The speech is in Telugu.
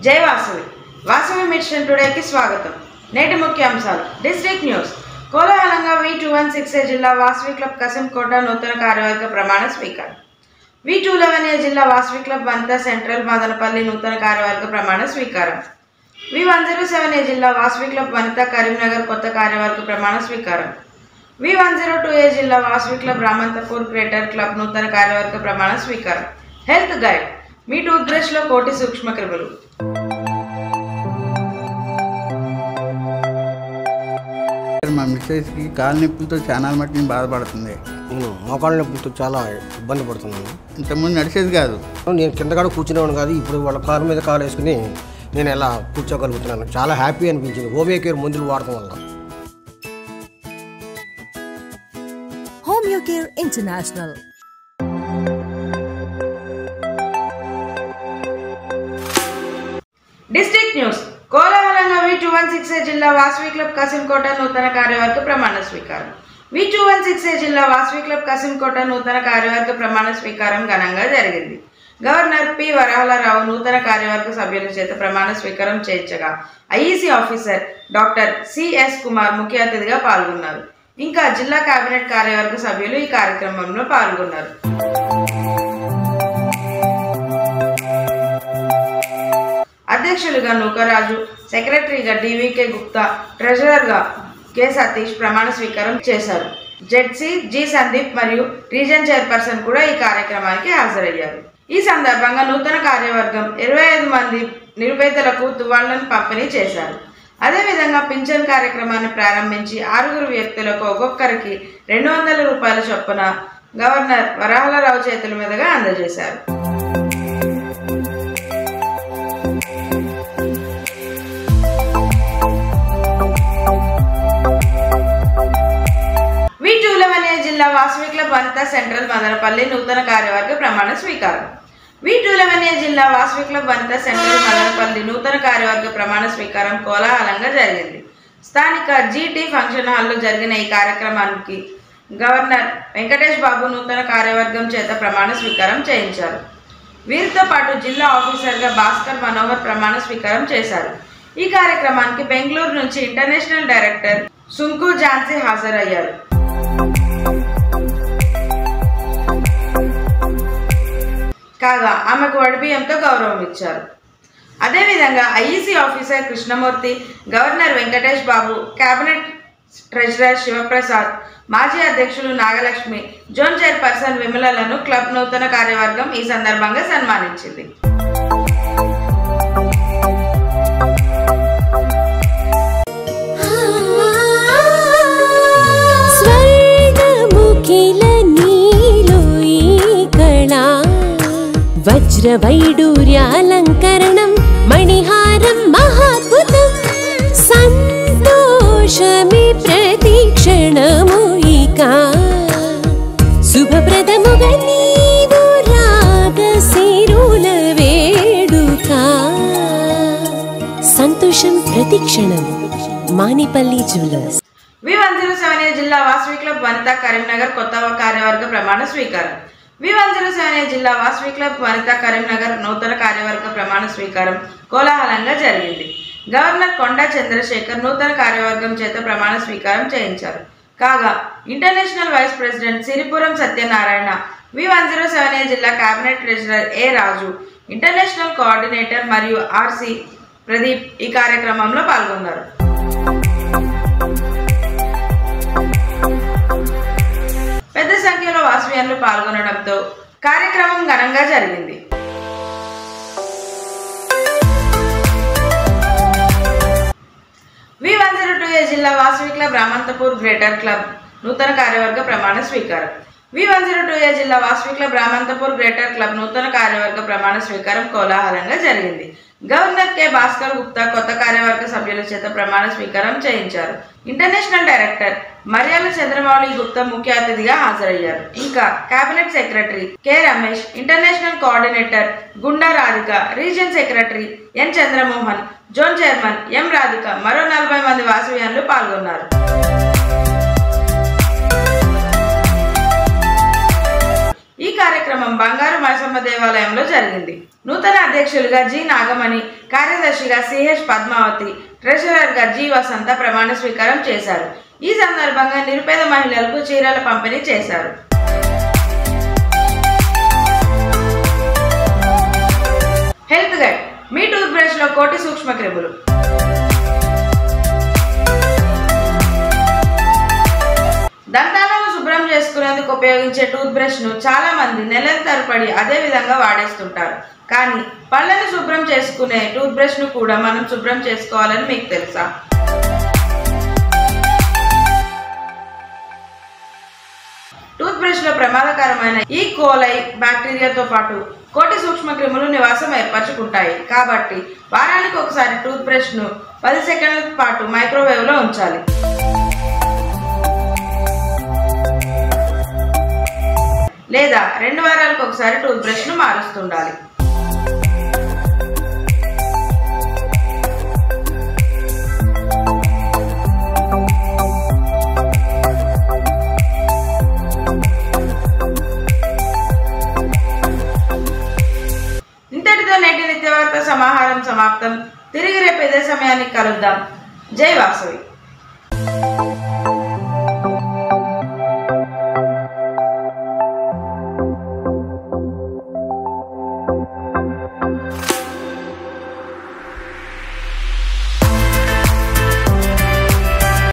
జై వాసవి వాసవి మిషన్ టుడేకి స్వాగతం నేటి ముఖ్యాంశాలు డిస్ట్రిక్ట్ న్యూస్ కోలాహలంగా V two one six A జిల్లా వాసవి క్లబ్ కసింకోట నూతన కార్యవర్గ ప్రమాణ స్వీకారం వి టూ లెవెన్ ఏ జిల్లా వాసవి క్లబ్ వంత సెంట్రల్ మదనపల్లి నూతన కార్యవర్గ ప్రమాణ స్వీకారం V one zero seven A జిల్లా వాసవి క్లబ్ వనిత కరీంనగర్ కొత్త కార్యవర్గ ప్రమాణ స్వీకారం V one zero two A జిల్లా Vasavi club Ramanthapur greater club నూతన కార్యవర్గ ప్రమాణ స్వీకారం హెల్త్ గైడ్ మీ టూత్ బ్రష్లో కోటి సూక్ష్మక్రిములు మా మిస్సెస్కి కాలు నొప్పులతో చాలా మట్టుని బాధపడుతుంది నేను మోకాళ్ళ నొప్పులతో చాలా ఇబ్బంది పడుతున్నాను ఇంతకుముందు నడిచేది కాదు నేను కింద కూడా కూర్చునేవాడు కాదు ఇప్పుడు వాళ్ళ కాలు మీద కాలు వేసుకుని నేను ఎలా కూర్చోగలుగుతున్నాను చాలా హ్యాపీ అనిపించింది హోమియో కేర్ మందులు వాడటం వల్ల Homeocare International. డిస్ట్రిక్ట్ న్యూస్ కోలాహలంగా V two one six A జిల్లా వాసవి క్లబ్ కసింకోట నూతన కార్యవర్గ ప్రమాణ స్వీకారం V two one six A జిల్లా వాసవి క్లబ్ కసింకోట నూతన కార్యవర్గ ప్రమాణ స్వీకారం ఘనంగా జరిగింది గవర్నర్ పి వరహాలరావు నూతన కార్యవర్గ సభ్యుల చేత ప్రమాణ స్వీకారం చేర్చగా IEC officer doctor CS Kumar ముఖ్య అతిథిగా పాల్గొన్నారు ఇంకా జిల్లా కేబినెట్ కార్యవర్గ సభ్యులు ఈ కార్యక్రమంలో పాల్గొన్నారు అధ్యక్షులుగా నూకరాజు సెక్రటరీగా డివికే గుప్తా ట్రెజరర్గా కె సతీష్ ప్రమాణ స్వీకారం చేశారు జెడ్సీ జి సందీప్ మరియు రీజన్ చైర్పర్సన్ కూడా ఈ కార్యక్రమానికి హాజరయ్యారు ఈ సందర్భంగా నూతన కార్యవర్గం ఇరవై ఐదు మంది నిరుపేదలకు తువాళ్లను పంపిణీ చేశారు అదేవిధంగా పింఛన్ కార్యక్రమాన్ని ప్రారంభించి ఆరుగురు వ్యక్తులకు ఒక్కొక్కరికి రెండు వందల రూపాయల చొప్పున గవర్నర్ వరాహలరావు చేతుల మీదుగా అందజేశారు వి టూలవనే జిల్లా వాసవి క్లబ్ వనిత సెంట్రల్ మదనపల్లి నూతన కార్యవర్గ ప్రమాణ స్వీకారం వి టూలవనే జిల్లా వాసవి క్లబ్ వనిత సెంట్రల్ మదనపల్లి నూతన కార్యవర్గ ప్రమాణ స్వీకారం కోలాహలంగా జరిగింది స్థానిక జీటీ ఫంక్షన్ హాల్లో జరిగిన ఈ కార్యక్రమానికి గవర్నర్ వెంకటేష్ బాబు నూతన కార్యవర్గం చేత ప్రమాణ స్వీకారం చేయించారు వీరితో పాటు జిల్లా ఆఫీసర్గా భాస్కర్ మనోహర్ ప్రమాణ స్వీకారం చేశారు ఈ కార్యక్రమానికి బెంగళూరు నుంచి ఇంటర్నేషనల్ డైరెక్టర్ సుంకు ఝాన్సీ హాజరయ్యారు కాగా ఆమెకు వడిబియ్యంతో గౌరవం ఇచ్చారు అదేవిధంగా IEC officer Krishnamurthy governor Venkatesh Babu cabinet treasurer Sivaprasad మాజీ అధ్యక్షులు నాగలక్ష్మి జోన్ చైర్పర్సన్ విమలలను క్లబ్ నూతన కార్యవర్గం ఈ సందర్భంగా సన్మానించింది స్వర్గముఖిల నీలో ఈ కళా వజ్రవైడూర్యాలంకరణం మణిహారం మహాద్భుతం సంతోషమి ప్రతిక్షణము ఇక శుభప్రదముగా నీవు రాగ సిరుల వేడుక సంతోషం ప్రతిక్షణం Manipalli jewellers V one zero seven A జిల్లా వాసవి క్లబ్ వనిత కరీంనగర్ కొత్త కార్యవర్గ ప్రమాణ స్వీకారం V one zero seven A జిల్లా వాసవి క్లబ్ వనిత కరీంనగర్ నూతన కార్యవర్గ ప్రమాణ స్వీకారం కోలాహలంగా జరిగింది గవర్నర్ కొండా చంద్రశేఖర్ నూతన కార్యవర్గం చేత ప్రమాణ స్వీకారం చేయించారు కాగా international vice president Siripuram Satyanarayana V one zero seven A జిల్లా cabinet treasurer A Raju international coordinator మరియు ఆర్సి ప్రదీప్ ఈ కార్యక్రమంలో పాల్గొన్నారు పెద్ద సంఖ్యలో వాసవ్యాన్లు పాల్గొనడంతో కార్యక్రమం ఘనంగా జరిగింది V one zero two A జిల్లా Vasavi club Ramanthapur greater club నూతన కార్యవర్గ ప్రమాణ స్వీకారం V one zero two A జిల్లా Vasavi club Ramanthapur greater club నూతన కార్యవర్గ ప్రమాణ స్వీకారం కోలాహలంగా జరిగింది గవర్నర్ కె భాస్కర్ గుప్తా కొత్త కార్యవర్గ సభ్యుల చేత ప్రమాణ స్వీకారం చేయించారు ఇంటర్నేషనల్ డైరెక్టర్ మరియాల చంద్రమౌళి గుప్తా ముఖ్య అతిథిగా హాజరయ్యారు ఇంకా cabinet secretary K Ramesh international coordinator Gunda Radhika region secretary N Chandramohan zone chairman M Radhika మరో నలభై మంది వాసవ్యాన్లు పాల్గొన్నారు ఈ కార్యక్రమం బంగారు మైసమ్మ దేవాలయంలో జరిగింది నూతన అధ్యక్షులుగా జి నాగమణి కార్యదర్శిగా సిహెచ్ పద్మావతి ట్రెషరర్గా జి వసంత ప్రమాణ స్వీకారం చేశారు ఈ సందర్భంగా నిరుపేద మహిళలకు చీరల పంపిణీ చేశారు హెల్త్ గైడ్ మీ టూత్ బ్రష్ లో కోటి సూక్ష్మ క్రిములు దంతాలను శుభ్రం చేసుకునేందుకు ఉపయోగించే టూత్ బ్రష్ ను చాలా మంది నెలల తరబడి అదే విధంగా వాడేస్తుంటారు కానీ పళ్ళను శుభ్రం చేసుకునే టూత్ బ్రష్ ను కూడా మనం శుభ్రం చేసుకోవాలని మీకు తెలుసా టూత్ బ్రష్ లో ప్రమాదకరమైన ఈ కోలై బ్యాక్టీరియాతో పాటు కోటి సూక్ష్మ క్రిములు నివాసం ఏర్పరచుకుంటాయి కాబట్టి వారానికి ఒకసారి టూత్ బ్రష్ ను పది సెకండ్ల పాటు మైక్రోవేవ్ లో ఉంచాలి లేదా రెండు వారాలకు ఒకసారి టూత్ బ్రష్ ను మారుస్తుండాలి ఇంతటితో నేటి నిత్యవార్త సమాహారం సమాప్తం తిరిగి రేపు ఇదే సమయానికి కలుద్దాం జై వాసవి